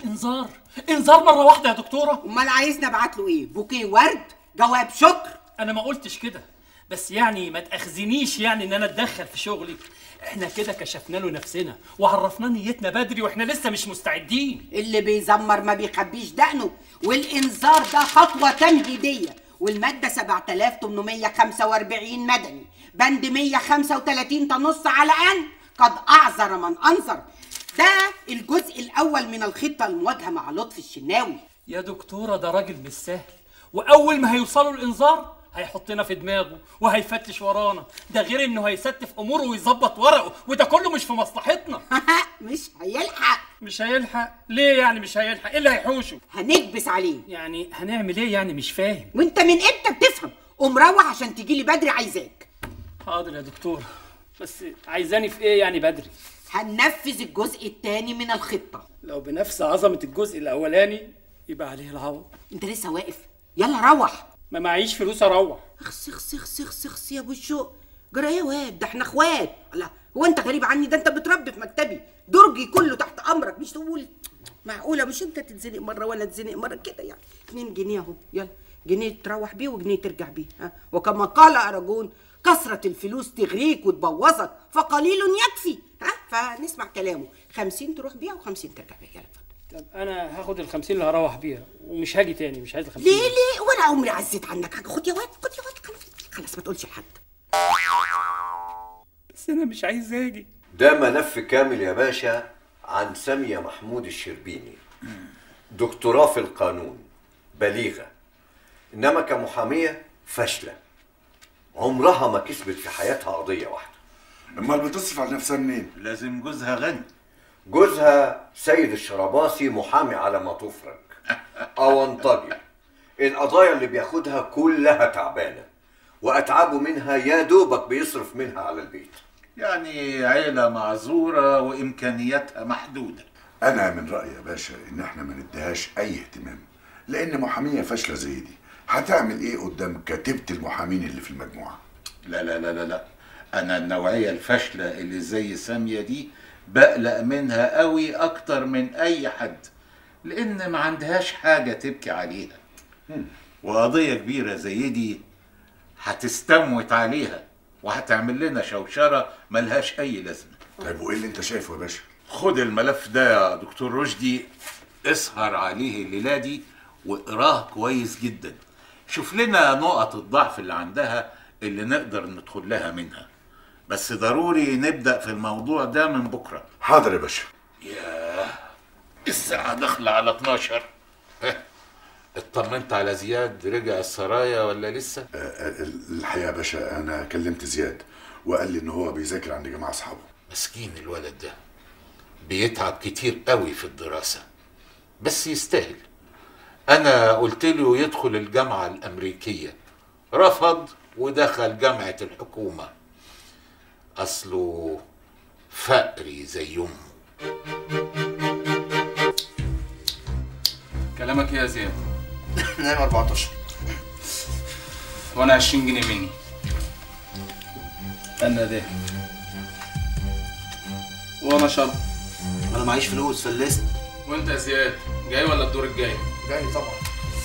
انذار انذار مره واحده يا دكتوره امال عايزني ابعت له ايه بوكيه ورد جواب شكر انا ما قلتش كده بس يعني ما تاخذنيش يعني ان انا اتدخل في شغلك احنا كده كشفنا له نفسنا وعرفنا نيتنا بدري واحنا لسه مش مستعدين اللي بيزمر ما بيخبيش دقنه والانذار ده خطوه تمهيديه والماده 7845 مدني بند 135 تنص على ان قد اعذر من انذر ده الجزء الاول من الخطه المواجهه مع لطفي الشناوي يا دكتوره ده راجل مش سهل واول ما هيوصلوا الانذار هيحطنا في دماغه وهيفتش ورانا ده غير انه هيستف اموره ويظبط ورقه وده كله مش في مصلحتنا مش هيلحق مش هيلحق ليه يعني مش هيلحق ايه اللي هيحوشه هنكبس عليه يعني هنعمل ايه يعني مش فاهم وانت من امتى بتفهم قوم روح عشان تجيلي بدري عايزاك حاضر يا دكتوره بس عايزاني في ايه يعني بدري هننفذ الجزء الثاني من الخطه لو بنفس عظمه الجزء الاولاني يبقى عليه العوض انت لسه واقف يلا روح ما معيش فلوس اروح اخس اخس اخس اخس اخس يا ابو الشوق جرى ايه يا واد ده احنا اخوات لا هو انت غريب عني ده انت بتربي في مكتبي درجي كله تحت امرك مش تقول معقوله مش انت تتزنق مره ولا تزنق مره كده يعني 2 جنيه اهو يلا جنيه تروح بيه وجنيه ترجع بيه ها وكما قال اراجون كثرة الفلوس تغريك وتبوظك فقليل يكفي ها فنسمع كلامه 50 تروح بيها و50 ترجع بيها يلا اتفضل طب انا هاخد ال 50 اللي هروح بيها ومش هاجي تاني مش عايز ال 50 ليه ليه وانا عمري عزيت عنك حاجه خد يا واد خد يا واد خلاص خلاص ما تقولش لحد بس انا مش عايز اجي ده ملف كامل يا باشا عن سامية محمود الشربيني دكتوراه في القانون بليغة إنما كمحامية فاشلة عمرها ما كسبت في حياتها قضية واحدة امال بتصرف على نفسها منين؟ لازم جوزها غني جوزها سيد الشرباصي محامي على ما تفرج أونطجي القضايا اللي بياخدها كلها تعبانة وأتعبه منها يا دوبك بيصرف منها على البيت يعني عيلة معذورة وإمكانياتها محدودة انا من رايي يا باشا ان احنا ما نديهاش اي اهتمام لان محاميه فاشله زي دي هتعمل ايه قدام كتيبه المحامين اللي في المجموعه لا لا لا لا لا أنا النوعية الفاشلة اللي زي سامية دي بقلق منها قوي أكتر من أي حد لأن ما عندهاش حاجة تبكي عليها وقضية كبيرة زي دي هتستموت عليها وهتعمل لنا شوشرة ملهاش أي لازمة طيب وايه اللي انت شايفه يا باشا؟ خد الملف ده يا دكتور رشدي اسهر عليه الليلة دي واقراه كويس جدا شوف لنا نقط الضعف اللي عندها اللي نقدر ندخل لها منها بس ضروري نبدأ في الموضوع ده من بكرة حاضر يا باشا ياه الساعة داخلة على 12 ها اطمنت على زياد رجع السرايا ولا لسه؟ آه، آه، الحقيقه يا باشا انا كلمت زياد وقال لي ان هو بيذاكر عند جماعه اصحابه مسكين الولد ده بيتعب كتير قوي في الدراسة بس يستاهل أنا قلت له يدخل الجامعة الأمريكية رفض ودخل جامعة الحكومة أصله فقري زي أمه كلامك ايه يا زياد نايم 14 وانا 20 جنيه مني انا ده وانا شرب انا معيش فلوس فلست وانت يا زياد جاي ولا الدور الجاي جاي طبعا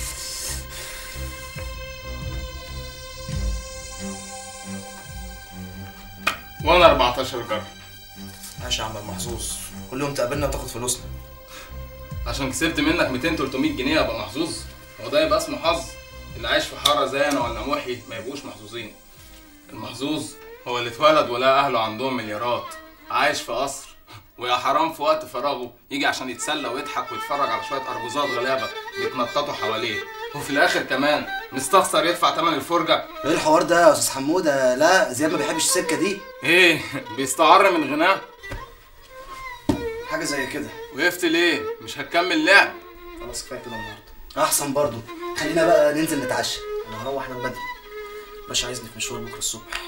وانا 14 جرة ماشي يا عم المحظوظ كل يوم تقابلنا وتاخد فلوسنا عشان كسبت منك 200 300 جنيه ابقى محظوظ هو ده يبقى اسمه حظ اللي عايش في حاره زي انا ولا محي ما يبقوش محظوظين المحظوظ هو اللي اتولد ولقى اهله عندهم مليارات عايش في قصر ويا حرام في وقت فراغه يجي عشان يتسلى ويضحك ويتفرج على شويه ارجوزات غلابه بيتنططوا حواليه وفي الاخر كمان مستخسر يدفع ثمن الفرجه ايه الحوار ده يا استاذ حموده لا زياد ما بيحبش السكه دي ايه بيستعر من غناه حاجه زي كده وقفت ليه مش هتكمل لعب خلاص كفايه كده النهارده احسن برضو خلينا بقى ننزل نتعشى انا هروح انام بدري باشا عايزني في مشوار بكره الصبح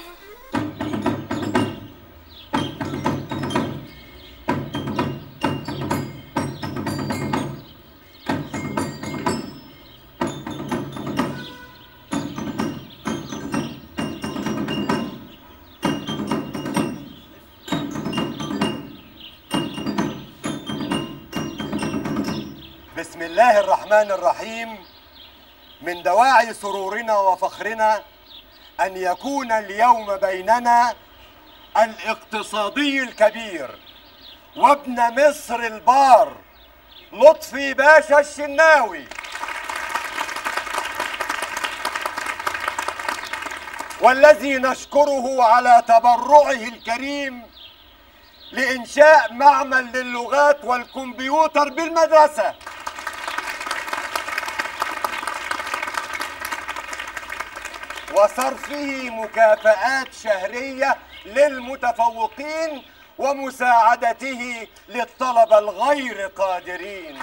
بسم الله الرحمن الرحيم من دواعي سرورنا وفخرنا أن يكون اليوم بيننا الاقتصادي الكبير وابن مصر البار لطفي باشا الشناوي والذي نشكره على تبرعه الكريم لإنشاء معمل للغات والكمبيوتر بالمدرسة وصرفه مكافآت شهرية للمتفوقين ومساعدته للطلبة الغير قادرين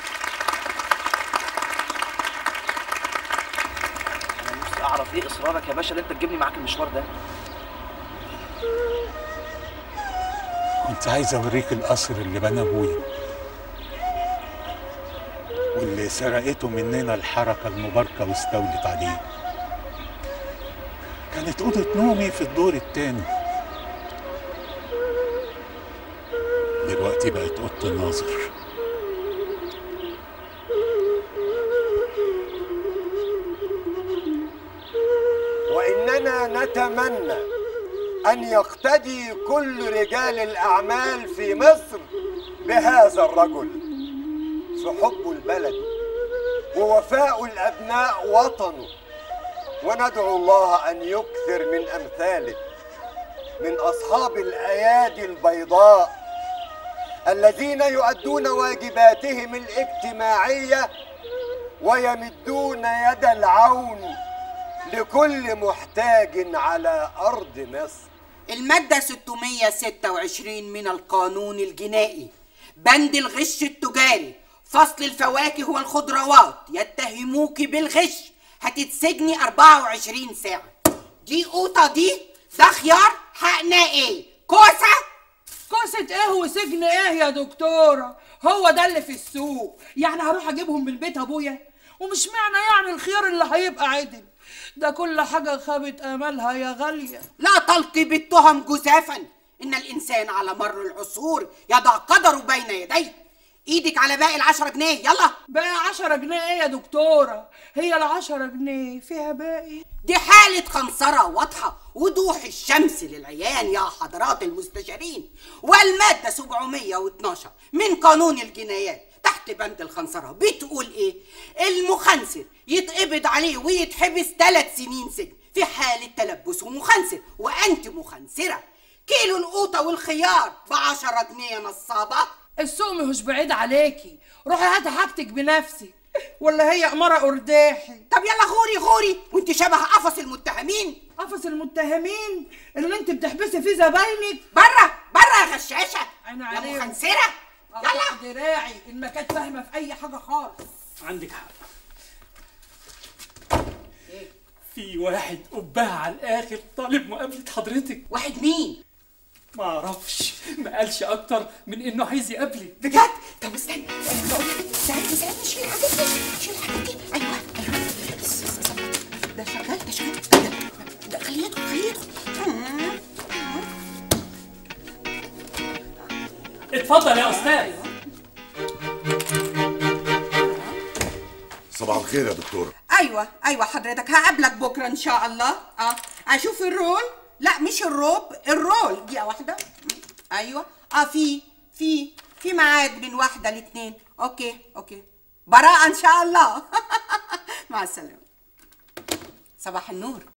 انا نفسي اعرف ايه اصرارك يا باشا ان انت تجيبني معاك المشوار ده كنت عايز اوريك القصر اللي بنى ابويا واللي سرقته مننا الحركة المباركة واستولت عليه كانت أوضة نومي في الدور التاني دلوقتي بقت أوضة الناظر وإننا نتمنى أن يقتدي كل رجال الأعمال في مصر بهذا الرجل في حب البلد ووفاء الأبناء وطنه وندعو الله أن يكثر من أمثاله من أصحاب الأيادي البيضاء الذين يؤدون واجباتهم الاجتماعية ويمدون يد العون لكل محتاج على أرض مصر المادة 626 من القانون الجنائي بند الغش التجاري فصل الفواكه والخضروات يتهموك بالغش هتتسجني 24 ساعة دي قوطة دي ده خيار حقنا ايه كوسة كوسة ايه وسجن ايه يا دكتورة هو ده اللي في السوق يعني هروح اجيبهم من بيت ابويا ومش معنى يعني الخيار اللي هيبقى عدل ده كل حاجة خابت املها يا غالية لا تلقي بالتهم جزافا ان الانسان على مر العصور يضع قدره بين يديه ايدك على باقي العشرة جنيه يلا بقى عشرة جنيه ايه يا دكتورة هي العشرة جنيه فيها باقي دي حالة خنصرة واضحة وضوح الشمس للعيان يا حضرات المستشارين والمادة 712 من قانون الجنايات تحت بند الخنصرة بتقول ايه المخنثر يتقبض عليه ويتحبس ثلاث سنين سجن في حالة تلبسه مخنثر وانت مخنثرة كيلو القوطة والخيار بعشرة جنيه نصابة السوق مش بعيد عليكي روحي هاتي حاجتك بنفسك ولا هي أمارة قرداحي طب يلا غوري غوري وانت شبه قفص المتهمين قفص المتهمين اللي انت بتحبسي فيه زباينك بره بره يا غشاشة انا يا عليهم مخنثرة يلا دراعي ان ما كانت فاهمه في اي حاجه خالص عندك حق في واحد قبها على الاخر طالب مقابله حضرتك واحد مين ما اعرفش ما قالش اكتر من انه عايز يقابلك بجد طب استنى استنى استنى شيل الحاجات دي شيل الحاجات دي ايوه ايوه بس- بس- بس- ده شغال ده شغال ده- ده خليه يدخل خليه يدخل اتفضل يا استاذ صباح الخير يا دكتورة ايوه ايوه حضرتك هقابلك بكره ان شاء الله اه اشوف الرول لا مش الروب الرول دقيقه واحده ايوه اه في في في ميعاد من واحده لاتنين اوكي اوكي براءه ان شاء الله مع السلامه صباح النور